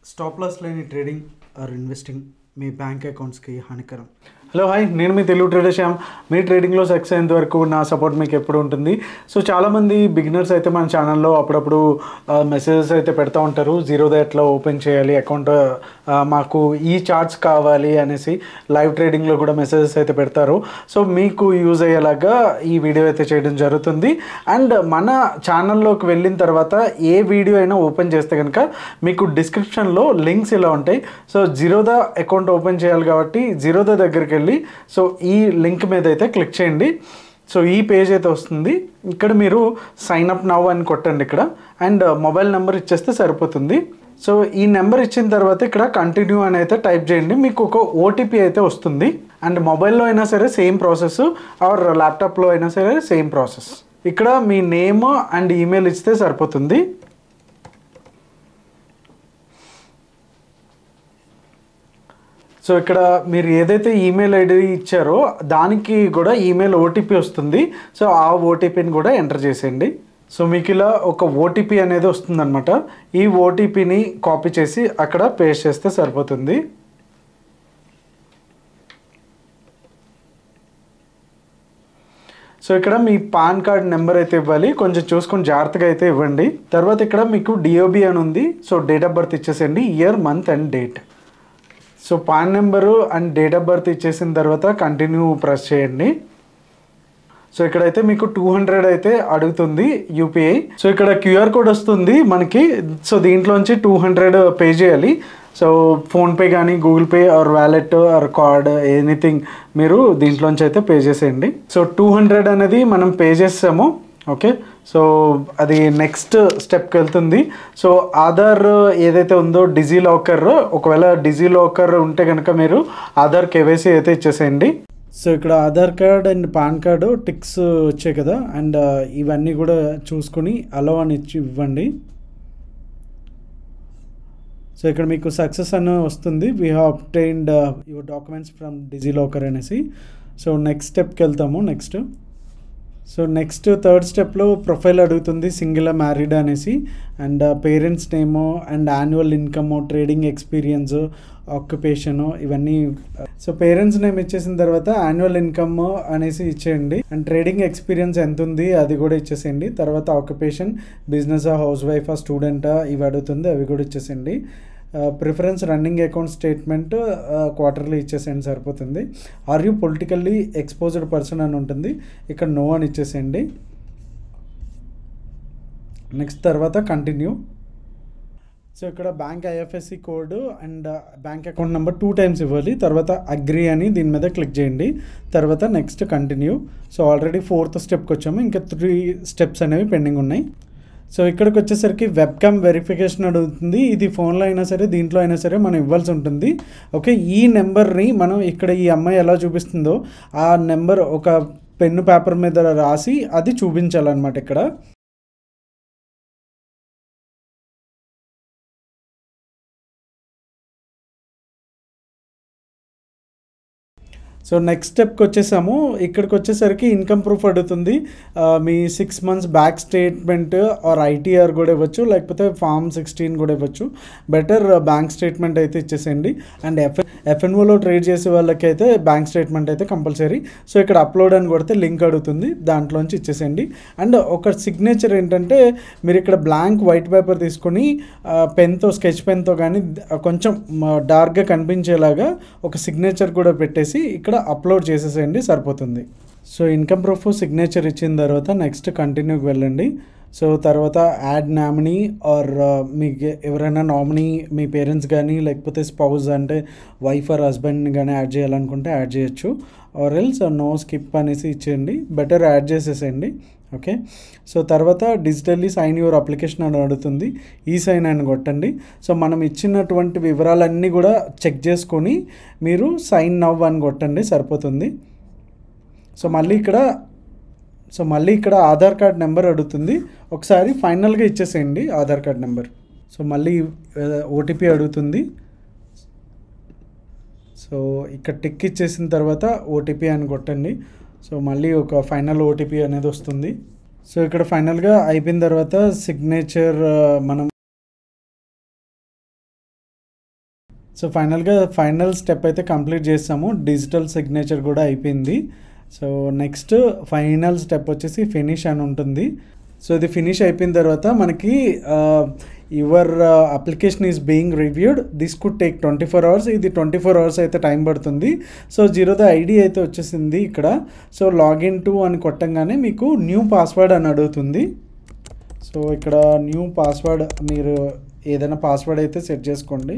stop loss లేని trading or investing మీ bank అకౌంట్స్కి హానికరం హలో హాయ్ నేను మీ తెలుగు ట్రేడర్ శ్యామ్ మీ ట్రేడింగ్లో సక్సెస్ అయ్యేంత వరకు నా సపోర్ట్ మీకు ఎప్పుడు ఉంటుంది సో చాలామంది బిగినర్స్ అయితే మన ఛానల్లో అప్పుడప్పుడు మెసేజెస్ అయితే పెడతా ఉంటారు జీరోదా ఎట్లా ఓపెన్ చేయాలి అకౌంట్ మాకు ఈ చార్ట్స్ కావాలి అనేసి లైవ్ ట్రేడింగ్లో కూడా మెసేజెస్ అయితే పెడతారు సో మీకు యూజ్ అయ్యేలాగా ఈ వీడియో అయితే చేయడం జరుగుతుంది అండ్ మన ఛానల్లోకి వెళ్ళిన తర్వాత ఏ వీడియో అయినా ఓపెన్ చేస్తే కనుక మీకు డిస్క్రిప్షన్లో లింక్స్ ఇలా ఉంటాయి సో జీరోదా అకౌంట్ ఓపెన్ చేయాలి కాబట్టి జీరోదా దగ్గరికి వెళ్ళి సో ఈ లింక్ మీద అయితే క్లిక్ చేయండి సో ఈ పేజ్ అయితే వస్తుంది ఇక్కడ మీరు సైన్ అప్ నవ్ అని కొట్టండి ఇక్కడ అండ్ మొబైల్ నెంబర్ ఇచ్చేస్తే సరిపోతుంది సో ఈ నెంబర్ ఇచ్చిన తర్వాత ఇక్కడ కంటిన్యూ అని అయితే టైప్ చేయండి మీకు ఒక ఓటీపీ అయితే వస్తుంది అండ్ మొబైల్లో అయినా సరే సేమ్ ప్రాసెస్ ఆర్ ల్యాప్టాప్లో అయినా సరే సేమ్ ప్రాసెస్ ఇక్కడ మీ నేమ్ అండ్ ఈమెయిల్ ఇస్తే సరిపోతుంది సో ఇక్కడ మీరు ఏదైతే ఈమెయిల్ ఐడి ఇచ్చారో దానికి కూడా ఈమెయిల్ ఓటీపీ వస్తుంది సో ఆ ఓటీపీని కూడా ఎంటర్ చేసేయండి సో మీకు ఇలా ఒక ఓటీపీ అనేది వస్తుందన్నమాట ఈ ఓటీపీని కాపీ చేసి అక్కడ పేస్ట్ చేస్తే సరిపోతుంది సో ఇక్కడ మీ పాన్ కార్డ్ నెంబర్ అయితే ఇవ్వాలి కొంచెం చూసుకొని జాగ్రత్తగా అయితే ఇవ్వండి తర్వాత ఇక్కడ మీకు డిఓబి అని ఉంది సో డేట్ ఆఫ్ బర్త్ ఇచ్చేసేయండి year month and date so PAN number and date of birth ఇచ్చేసిన తర్వాత కంటిన్యూ ప్రెస్ చేయండి సో ఇక్కడైతే మీకు టూ హండ్రెడ్ అయితే అడుగుతుంది యూపీఐ సో ఇక్కడ క్యూఆర్ కోడ్ వస్తుంది మనకి సో దీంట్లోంచి టూ హండ్రెడ్ పే చేయాలి సో ఫోన్పే కానీ Google Pay or wallet or card anything మీరు దీంట్లోంచి అయితే పే చేసేయండి సో టూ హండ్రెడ్ అనేది మనం పే చేసాము ఓకే సో అది నెక్స్ట్ స్టెప్కి వెళ్తుంది సో ఆధార్ ఏదైతే ఉందో డిజీ లాకర్ ఒకవేళ డిజీ లాకర్ ఉంటే కనుక మీరు ఆధార్ కేవైసీ అయితే ఇచ్చేసేయండి సో ఇక్కడ Aadhaar card and PAN card ticks వచ్చాయి కదా అండ్ ఇవన్నీ కూడా చూసుకొని అలో అని ఇచ్చి ఇవ్వండి సో ఇక్కడ మీకు సక్సెస్ అని వస్తుంది we have obtained your documents from DigiLocker అనేసి సో నెక్స్ట్ స్టెప్కి వెళ్తాము నెక్స్ట్ సో నెక్స్ట్ థర్డ్ స్టెప్లో ప్రొఫైల్ అడుగుతుంది సింగిల్ మ్యారీడ్ అనేసి and parents name and annual income trading experience occupation ఇవన్నీ సో పేరెంట్స్ నేమ్ ఇచ్చేసిన తర్వాత యాన్యువల్ ఇన్కమ్ అనేసి ఇచ్చేయండి అండ్ ట్రేడింగ్ ఎక్స్పీరియన్స్ ఎంత ఉంది అది కూడా ఇచ్చేసేయండి తర్వాత ఆక్యుపేషన్ బిజినెస్ హౌస్ వైఫా స్టూడెంటా ఇవి అడుగుతుంది అవి కూడా ఇచ్చేసేయండి preference running account statement quarterly ఇచ్చేసేయండి సరిపోతుంది are you politically exposed person అని ఉంటుంది ఇక్కడ నో అని ఇచ్చేసేయండి నెక్స్ట్ తర్వాత కంటిన్యూ సో ఇక్కడ bank IFSC code and bank account number two times ఇవ్వాలి తర్వాత అగ్రి అని దీని మీద క్లిక్ చేయండి తర్వాత next continue so already fourth స్టెప్కి వచ్చాము ఇంకా త్రీ స్టెప్స్ అనేవి పెండింగ్ ఉన్నాయి సో ఇక్కడికి వచ్చేసరికి వెబ్కామ్ వెరిఫికేషన్ అడుగుతుంది ఇది ఫోన్లో అయినా సరే దీంట్లో అయినా సరే మనం ఇవ్వాల్సి ఉంటుంది ఓకే ఈ నెంబర్ని మనం ఇక్కడ ఈ అమ్మాయి ఎలా చూపిస్తుందో ఆ నెంబర్ ఒక పెన్ను పేపర్ మీద రాసి అది చూపించాలన్నమాట ఇక్కడ సో నెక్స్ట్ స్టెప్కి వచ్చేసాము ఇక్కడికి వచ్చేసరికి ఇన్కమ్ ప్రూఫ్ అడుగుతుంది మీ six months back statement or ITR కూడా ఇవ్వచ్చు లేకపోతే ఫామ్ సిక్స్టీన్ కూడా ఇవ్వచ్చు బెటర్ బ్యాంక్ స్టేట్మెంట్ అయితే ఇచ్చేసేయండి అండ్ ఎఫ్ ఎఫ్ఎన్ఓలో ట్రేడ్ చేసే వాళ్ళకైతే బ్యాంక్ స్టేట్మెంట్ అయితే కంపల్సరీ సో ఇక్కడ అప్లోడ్ అని కొడితే లింక్ అడుగుతుంది దాంట్లోంచి ఇచ్చేసేయండి అండ్ ఒక సిగ్నేచర్ ఏంటంటే మీరు ఇక్కడ బ్లాంక్ వైట్ పేపర్ తీసుకొని పెన్తో స్కెచ్ పెన్తో కానీ కొంచెం డార్క్గా కనిపించేలాగా ఒక సిగ్నేచర్ కూడా పెట్టేసి ఇక్కడ ఇక్కడ అప్లోడ్ చేసేసేయండి సరిపోతుంది సో ఇన్కమ్ ప్రూఫ్ సిగ్నేచర్ ఇచ్చిన తర్వాత నెక్స్ట్ కంటిన్యూకి వెళ్ళండి సో తర్వాత యాడ్ నామినీ ఆర్ మీకు ఎవరైనా నామినీ మీ పేరెంట్స్ కానీ లేకపోతే స్పౌజ్ అంటే వైఫ్ ఆర్ హస్బెండ్ని కానీ యాడ్ చేయాలనుకుంటే యాడ్ చేయొచ్చు ఆర్ ఎల్స్ నో స్కిప్ అనేసి ఇచ్చేయండి బెటర్ యాడ్ చేసేసేయండి ఓకే సో తర్వాత డిజిటల్లీ సైన్ యువర్ అప్లికేషన్ అని అడుగుతుంది ఈ సైన్ అని కొట్టండి సో మనం ఇచ్చినటువంటి వివరాలన్నీ కూడా చెక్ చేసుకొని మీరు సైన్ నవ్ అని కొట్టండి సరిపోతుంది సో మళ్ళీ ఇక్కడ సో మళ్ళీ ఇక్కడ ఆధార్ కార్డ్ నెంబర్ అడుగుతుంది ఒకసారి ఫైనల్గా ఇచ్చేసేయండి ఆధార్ కార్డ్ నెంబర్ సో మళ్ళీ ఓటీపీ అడుగుతుంది సో ఇక్కడ టిక్ ఇచ్చేసిన తర్వాత ఓటీపీ అని కొట్టండి సో మళ్ళీ ఒక ఫైనల్ ఓటీపీ అనేది వస్తుంది సో ఇక్కడ ఫైనల్గా అయిపోయిన తర్వాత సిగ్నేచర్ మనం సో ఫైనల్గా ఫైనల్ స్టెప్ అయితే కంప్లీట్ చేస్తాము డిజిటల్ సిగ్నేచర్ కూడా అయిపోయింది సో నెక్స్ట్ ఫైనల్ స్టెప్ వచ్చేసి ఫినిష్ అని ఉంటుంది సో ఇది ఫినిష్ అయిపోయిన తర్వాత మనకి your application is being reviewed this could take twenty four hours ఇది ట్వంటీ ఫోర్ అవర్స్ అయితే టైం పడుతుంది సో జీరోదా ఐడి అయితే వచ్చేసింది ఇక్కడ సో లాగిన్ టు అని కొట్టంగానే మీకు న్యూ పాస్వర్డ్ అని అడుగుతుంది సో ఇక్కడ న్యూ పాస్వర్డ్ మీరు ఏదైనా పాస్వర్డ్ అయితే సెట్ చేసుకోండి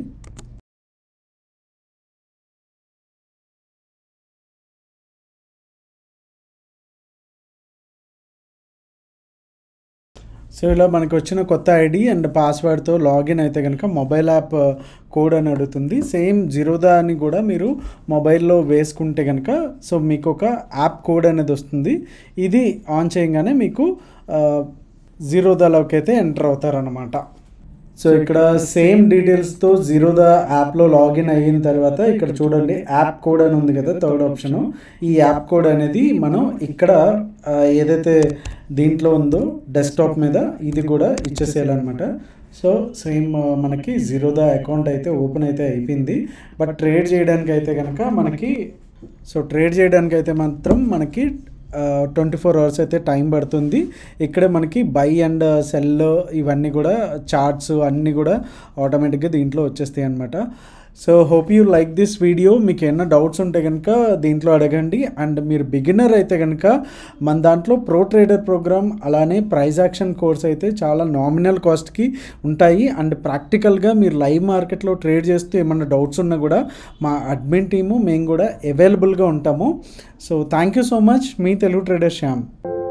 సో ఇలా మనకి వచ్చిన కొత్త ఐడి అండ్ పాస్వర్డ్తో లాగిన్ అయితే కనుక మొబైల్ యాప్ కోడ్ అని అడుగుతుంది సేమ్ జీరోదా అని కూడా మీరు మొబైల్లో వేసుకుంటే కనుక సో మీకు ఒక యాప్ కోడ్ అనేది వస్తుంది ఇది ఆన్ చేయగానే మీకు జీరోదాలోకి అయితే ఎంటర్ అవుతారనమాట సో ఇక్కడ సేమ్ డీటెయిల్స్తో జీరోదా యాప్లో లాగిన్ అయిన తర్వాత ఇక్కడ చూడండి యాప్ కోడ్ అని ఉంది కదా థర్డ్ ఆప్షన్ ఈ యాప్ కోడ్ అనేది మనం ఇక్కడ ఆ, ఏదైతే దీంట్లో ఉందో డెస్క్టాప్ మీద ఇది కూడా ఇచ్చేసేయాలన్నమాట సో సేమ్ మనకి జీరోదా అకౌంట్ అయితే ఓపెన్ అయితే అయిపోయింది బట్ ట్రేడ్ చేయడానికి అయితే కనుక మనకి సో ట్రేడ్ చేయడానికి అయితే మాత్రం మనకి ట్వంటీ ఫోర్ అవర్స్ అయితే టైం పడుతుంది ఇక్కడే మనకి బై అండ్ సెల్ ఇవన్నీ కూడా చార్ట్స్ అన్నీ కూడా ఆటోమేటిక్గా దీంట్లో వచ్చేస్తాయి అనమాట so hope you like this video మీకు ఏమైనా డౌట్స్ ఉంటే కనుక దీంట్లో అడగండి అండ్ మీరు బిగినర్ అయితే కనుక మన దాంట్లో ప్రో ట్రేడర్ ప్రోగ్రామ్ అలానే ప్రైజ్ యాక్షన్ కోర్స్ అయితే చాలా నామినల్ కాస్ట్కి ఉంటాయి అండ్ ప్రాక్టికల్గా మీరు లైవ్ మార్కెట్లో ట్రేడ్ చేస్తూ ఏమన్నా డౌట్స్ ఉన్నా కూడా మా అడ్మిన్ టీము మేము కూడా అవైలబుల్గా ఉంటాము so thank you so much మీ తెలుగు ట్రేడర్ శ్యామ్